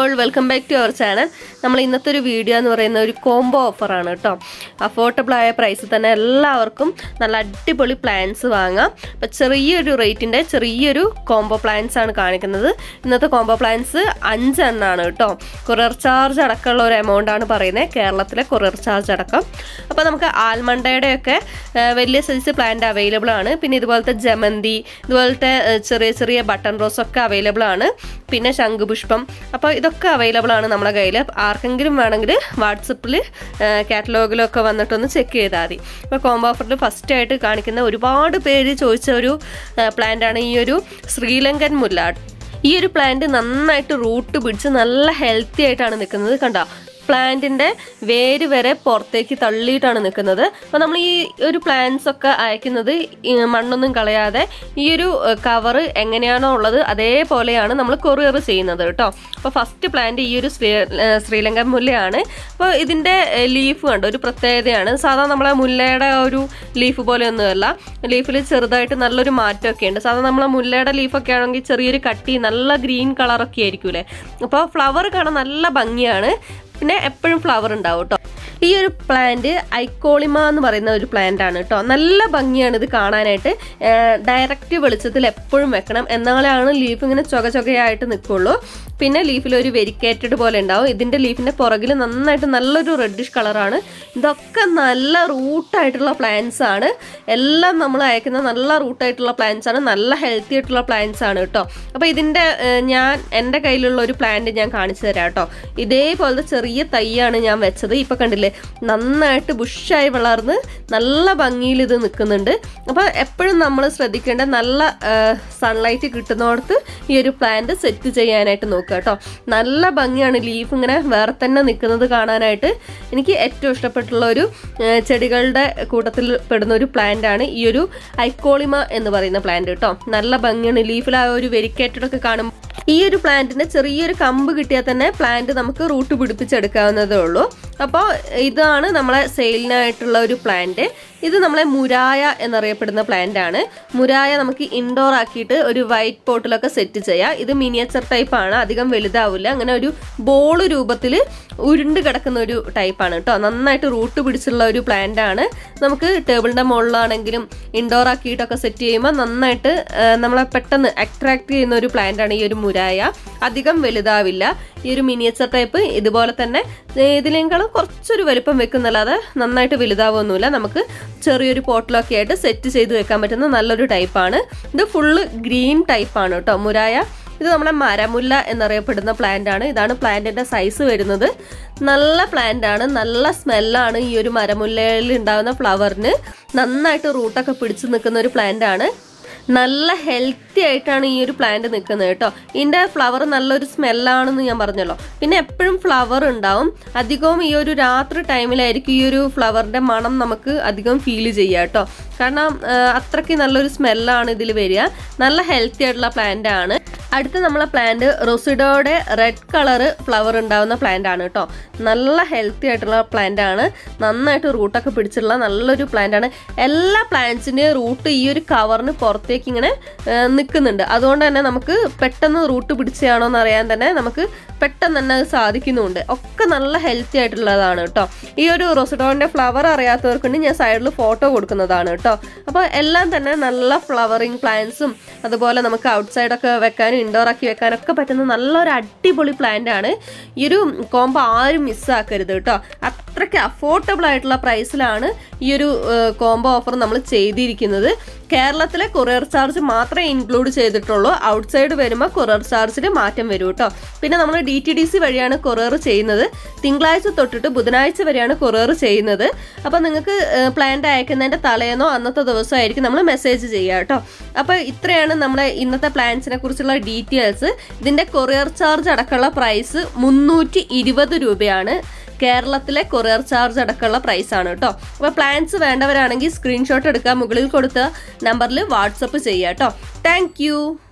all welcome back to our channel നമ്മൾ ഇന്നത്തെ ഒരു വീഡിയോ എന്ന് പറയുന്ന ഒരു കോംബോ ഓഫറാണ് കേട്ടോ അഫോർഡബിൾ ആയ പ്രൈസിൽ തന്നെ എല്ലാവർക്കും നല്ല അടിപൊളി പ്ലാൻസ് വാങ്ങാം അപ്പം ചെറിയൊരു റേറ്റിൻ്റെ ചെറിയൊരു കോംബോ പ്ലാൻസ് ആണ് കാണിക്കുന്നത് ഇന്നത്തെ കോംബോ പ്ലാൻസ് അഞ്ചെണ്ണാണ് കേട്ടോ കൊറിയർ ചാർജ് അടക്കമുള്ള ഒരു എമൗണ്ട് ആണ് പറയുന്നത് കേരളത്തിലെ കൊറിയർ ചാർജ് അടക്കം അപ്പോൾ നമുക്ക് ആൽമണ്ടയുടെയൊക്കെ ആ, വലിയ സൈസ് പ്ലാന്റ് അവൈലബിൾ ആണ് പിന്നെ ഇതുപോലത്തെ ജമന്തി ഇതുപോലത്തെ ആ, ചെറിയ ചെറിയ ബട്ടൺ റോസ് ഒക്കെ അവൈലബിൾ ആണ് പിന്നെ ശംഖുപുഷ്പം അപ്പോൾ ഇതൊക്കെ അവൈലബിൾ ആണ് നമ്മുടെ കയ്യിൽ ആർക്കെങ്കിലും വേണമെങ്കിൽ വാട്സപ്പിൽ കാറ്റലോഗിലൊക്കെ വന്നിട്ടൊന്ന് ചെക്ക് ചെയ്താൽ മതി ഇപ്പോൾ കോംബോ ഓഫറിൽ ഫസ്റ്റ് ആയിട്ട് കാണിക്കുന്ന ഒരുപാട് പേര് ചോദിച്ച ഒരു പ്ലാന്റ് ആണ് ഈ ഒരു ശ്രീലങ്കൻ മുല്ല ഈ ഒരു പ്ലാന്റ് നന്നായിട്ട് റൂട്ട് പിടിച്ച് നല്ല ഹെൽത്തി ആയിട്ടാണ് നിൽക്കുന്നത് കണ്ടോ പ്ലാന്റിന്റെ വേര് വരെ പുറത്തേക്ക് തള്ളിയിട്ടാണ് നിൽക്കുന്നത് അപ്പോൾ നമ്മൾ ഈ ഒരു പ്ലാന്റ്സ് ഒക്കെ അയക്കുന്നത് ഈ മണ്ണൊന്നും കളയാതെ ഈ ഒരു കവർ എങ്ങനെയാണോ ഉള്ളത് അതേപോലെയാണ് നമ്മൾ കൊറിയർ ചെയ്യുന്നത് കേട്ടോ അപ്പോൾ ഫസ്റ്റ് പ്ലാന്റ് ഈ ഒരു ശ്രീ ഏഹ് ശ്രീലങ്കൻ മുല്ലയാണ് അപ്പോൾ ഇതിന്റെ ലീഫ് കണ്ടോ ഒരു പ്രത്യേകതയാണ് സാധാരണ നമ്മളെ മുല്ലയുടെ ഒരു ലീഫ് പോലെയൊന്നുമല്ല ലീഫിൽ ചെറുതായിട്ട് നല്ലൊരു മാറ്റമൊക്കെ ഉണ്ട് സാധാരണ നമ്മളെ മുല്ലയുടെ ലീഫൊക്കെ ആണെങ്കിൽ ചെറിയൊരു കട്ടി നല്ല ഗ്രീൻ കളറൊക്കെ ആയിരിക്കൂലേ അപ്പോൾ ഫ്ലവർ കാണാൻ നല്ല ഭംഗിയാണ് പിന്നെ എപ്പോഴും ഫ്ലവർ ഉണ്ടാവും കേട്ടോ ഈ ഒരു പ്ലാന്റ് ഐക്കോളിമ എന്ന് പറയുന്ന ഒരു പ്ലാന്റ് ആണ് കേട്ടോ നല്ല ഭംഗിയാണ് ഇത് കാണാനായിട്ട് ഡയറക്റ്റ് വെളിച്ചത്തിൽ എപ്പോഴും വെക്കണം എന്നാലാണ് ലീഫ് ഇങ്ങനെ ചൊക ചൊകയായിട്ട് നിൽക്കുള്ളൂ പിന്നെ ലീഫിൽ ഒരു വെരിക്കേറ്റഡ് പോലെ ഉണ്ടാവും ഇതിന്റെ ലീഫിന്റെ പുറകിൽ നന്നായിട്ട് നല്ലൊരു റെഡിഷ് കളറാണ് ഇതൊക്കെ നല്ല റൂട്ടായിട്ടുള്ള പ്ലാന്റ്സ് ആണ് എല്ലാം നമ്മൾ അയക്കുന്ന നല്ല റൂട്ടായിട്ടുള്ള പ്ലാന്റ്സ് ആണ് നല്ല ഹെൽത്തി ആയിട്ടുള്ള പ്ലാന്റ്സ് ആണ് കേട്ടോ അപ്പോൾ ഇതിന്റെ ഏഹ്, ഞാൻ എൻ്റെ കയ്യിലുള്ള ഒരു പ്ലാന്റ് ഞാൻ കാണിച്ചു തരാം കേട്ടോ ഇതേപോലത്തെ ചെറിയ തൈയാണ് ഞാൻ വെച്ചത് ഇപ്പൊ കണ്ടില്ലേ നന്നായിട്ട് ബുഷായി വളർന്ന് നല്ല ഭംഗിയിൽ ഇത് നിൽക്കുന്നുണ്ട് അപ്പോൾ എപ്പോഴും നമ്മൾ ശ്രദ്ധിക്കേണ്ട നല്ല സൺലൈറ്റ് കിട്ടുന്നിടത്ത് ഈ ഒരു പ്ലാന്റ് സെറ്റ് ചെയ്യാനായിട്ട് നോക്കുക കേട്ടോ നല്ല ഭംഗിയാണ് ലീഫ് ഇങ്ങനെ വേറെ തന്നെ നിൽക്കുന്നത് കാണാനായിട്ട് എനിക്ക് ഏറ്റവും ഇഷ്ടപ്പെട്ടുള്ള ഒരു ആ, ചെടികളുടെ കൂട്ടത്തിൽ പെടുന്ന ഒരു പ്ലാന്റ് ആണ് ഈ ഒരു ഐക്കോളിമ എന്ന് പറയുന്ന പ്ലാന്റ് കേട്ടോ നല്ല ഭംഗിയാണ് ലീഫിൽ ആ ഒരു വെരിക്കേറ്റഡ് ഒക്കെ കാണുമ്പോൾ ഈ ഒരു പ്ലാന്റിന് ചെറിയൊരു കമ്പ് കിട്ടിയാൽ തന്നെ പ്ലാന്റ് നമുക്ക് റൂട്ട് പിടിപ്പിച്ചെടുക്കാവുന്നതേ ഉള്ളൂ അപ്പോൾ ഇതാണ് നമ്മളെ സെയിലിനായിട്ടുള്ള ഒരു പ്ലാന്റ് ഇത് നമ്മളെ മുരായ എന്നറിയപ്പെടുന്ന പ്ലാന്റ് ആണ് മുരായ നമുക്ക് ഇൻഡോർ ആക്കിയിട്ട് ഒരു വൈറ്റ് പോട്ടിലൊക്കെ സെറ്റ് ചെയ്യാം ഇത് മിനിയേച്ചർ ടൈപ്പ് ആണ് അധികം വലുതാവില്ല അങ്ങനെ ഒരു ബോൾ രൂപത്തിൽ ഉരുണ്ട് കിടക്കുന്ന ഒരു ടൈപ്പാണ് കേട്ടോ നന്നായിട്ട് റൂട്ട് പിടിച്ചുള്ള ഒരു പ്ലാന്റ് ആണ് നമുക്ക് ടേബിളിന്റെ മുകളിലാണെങ്കിലും ഇൻഡോർ ആക്കിയിട്ടൊക്കെ സെറ്റ് ചെയ്യുമ്പോൾ നന്നായിട്ട് ആ, നമ്മളെ പെട്ടെന്ന് അട്രാക്ട് ചെയ്യുന്ന ഒരു പ്ലാന്റ് ആണ് ഈ ഒരു മുരായ അധികം വലുതാവില്ല ഈ ഒരു മിനിയേച്ചർ ടൈപ്പ് ഇതുപോലെ തന്നെ ഇതിനേക്കാളും കുറച്ചൊരു വലുപ്പം വെക്കുന്നല്ലാതെ നന്നായിട്ട് വലുതാവൊന്നുമില്ല നമുക്ക് ചെറിയൊരു പോട്ടിലൊക്കെ ആയിട്ട് സെറ്റ് ചെയ്ത് വെക്കാൻ പറ്റുന്ന നല്ലൊരു ടൈപ്പാണ് ഇത് ഫുള്ള് ഗ്രീൻ ടൈപ്പാണ് കേട്ടോ മുരായ ഇത് നമ്മുടെ മരമുല്ല എന്നറിയപ്പെടുന്ന പ്ലാന്റ് ആണ് ഇതാണ് പ്ലാന്റിന്റെ സൈസ് വരുന്നത് നല്ല പ്ലാന്റ് ആണ് നല്ല സ്മെല്ലാണ് ഈ ഒരു മരമുല്ലയിൽ ഉണ്ടാകുന്ന ഫ്ലവറിന് നന്നായിട്ട് റൂട്ടൊക്കെ പിടിച്ചു നിൽക്കുന്ന ഒരു പ്ലാന്റ് ആണ് നല്ല ഹെൽത്തി ആയിട്ടാണ് ഈ ഒരു പ്ലാന്റ് നിൽക്കുന്നത് കേട്ടോ ഇതിന്റെ ഫ്ലവർ നല്ലൊരു സ്മെല്ലാണെന്ന് ഞാൻ പറഞ്ഞല്ലോ പിന്നെ എപ്പോഴും ഫ്ലവർ ഉണ്ടാവും അധികവും ഈ ഒരു രാത്രി ടൈമിലായിരിക്കും ഈ ഒരു ഫ്ലവറിന്റെ മണം നമുക്ക് അധികം ഫീൽ ചെയ്യുക കേട്ടോ കാരണം ആ, അത്രയ്ക്ക് നല്ലൊരു സ്മെല്ലാണ് ഇതിൽ വരിക നല്ല ഹെൽത്തി ആയിട്ടുള്ള പ്ലാന്റ് ആണ് അടുത്ത നമ്മളെ പ്ലാന്റ് റൊസിഡോയുടെ റെഡ് കളർ ഫ്ലവർ ഉണ്ടാവുന്ന പ്ലാന്റ് ആണ് കേട്ടോ നല്ല ഹെൽത്തി ആയിട്ടുള്ള പ്ലാന്റ് ആണ് നന്നായിട്ട് റൂട്ടൊക്കെ പിടിച്ചിട്ടുള്ള നല്ലൊരു പ്ലാന്റ് ആണ് എല്ലാ പ്ലാന്റ്സിന്റെയും റൂട്ട് ഈ ഒരു കവറിന് പുറത്തേക്ക് ഇങ്ങനെ നിൽക്കുന്നുണ്ട് അതുകൊണ്ട് തന്നെ നമുക്ക് പെട്ടെന്ന് റൂട്ട് പിടിച്ചാണോ എന്ന് അറിയാൻ തന്നെ നമുക്ക് പെട്ടെന്ന് തന്നെ അത് സാധിക്കുന്നുണ്ട് ഒക്കെ നല്ല ഹെൽത്തി ആയിട്ടുള്ളതാണ് കേട്ടോ ഈ ഒരു റൊസിഡോന്റെ ഫ്ലവർ അറിയാത്തവർക്കുണ്ട് ഞാൻ സൈഡിൽ ഫോട്ടോ കൊടുക്കുന്നതാണ് കേട്ടോ അപ്പോൾ എല്ലാം തന്നെ നല്ല ഫ്ലവറിങ് പ്ലാന്റ്സും അതുപോലെ നമുക്ക് ഔട്ട്സൈഡൊക്കെ വെക്കാനും ഇൻഡോർ ആക്കി വെക്കാനൊക്കെ പറ്റുന്ന നല്ലൊരു അടിപൊളി പ്ലാന്റ് ആണ് ഈ ഒരു കോംബോ ആരും മിസ്സാക്കരുത് കേട്ടോ അത്രയ്ക്ക് അഫോർഡബിൾ ആയിട്ടുള്ള പ്രൈസിലാണ് ഈ ഒരു കോംബോ ഓഫർ നമ്മൾ ചെയ്തിരിക്കുന്നത് കേരളത്തിലെ കൊറിയർ ചാർജ് മാത്രമേ ഇൻക്ലൂഡ് ചെയ്തിട്ടുള്ളൂ ഔട്ട്സൈഡ് വരുമ്പോൾ കൊറിയർ ചാർജിൽ മാറ്റം വരും കേട്ടോ പിന്നെ നമ്മൾ ഡി ടി ഡി സി വഴിയാണ് കൊറിയർ ചെയ്യുന്നത് തിങ്കളാഴ്ച തൊട്ടിട്ട് ബുധനാഴ്ച വരെയാണ് കൊറിയർ ചെയ്യുന്നത് അപ്പോൾ നിങ്ങൾക്ക് പ്ലാന്റ് അയക്കുന്നതിൻ്റെ തലേന്നോ അന്നത്തെ ദിവസമായിരിക്കും നമ്മൾ മെസ്സേജ് ചെയ്യുക കേട്ടോ അപ്പോൾ ഇത്രയാണ് നമ്മുടെ ഇന്നത്തെ പ്ലാൻസിനെ കുറിച്ചുള്ള ഡീറ്റെയിൽസ് ഇതിൻ്റെ കൊറിയർ ചാർജ് അടക്കമുള്ള പ്രൈസ് മുന്നൂറ്റി ഇരുപത് രൂപയാണ് കേരളത്തിലെ കൊറിയർ ചാർജ് അടക്കമുള്ള പ്രൈസ് ആണ് കേട്ടോ അപ്പോൾ പ്ലാൻസ് വേണ്ടവരാണെങ്കിൽ സ്ക്രീൻഷോട്ട് എടുക്കുക മുകളിൽ കൊടുത്ത നമ്പറിൽ വാട്സപ്പ് ചെയ്യുക കേട്ടോ താങ്ക്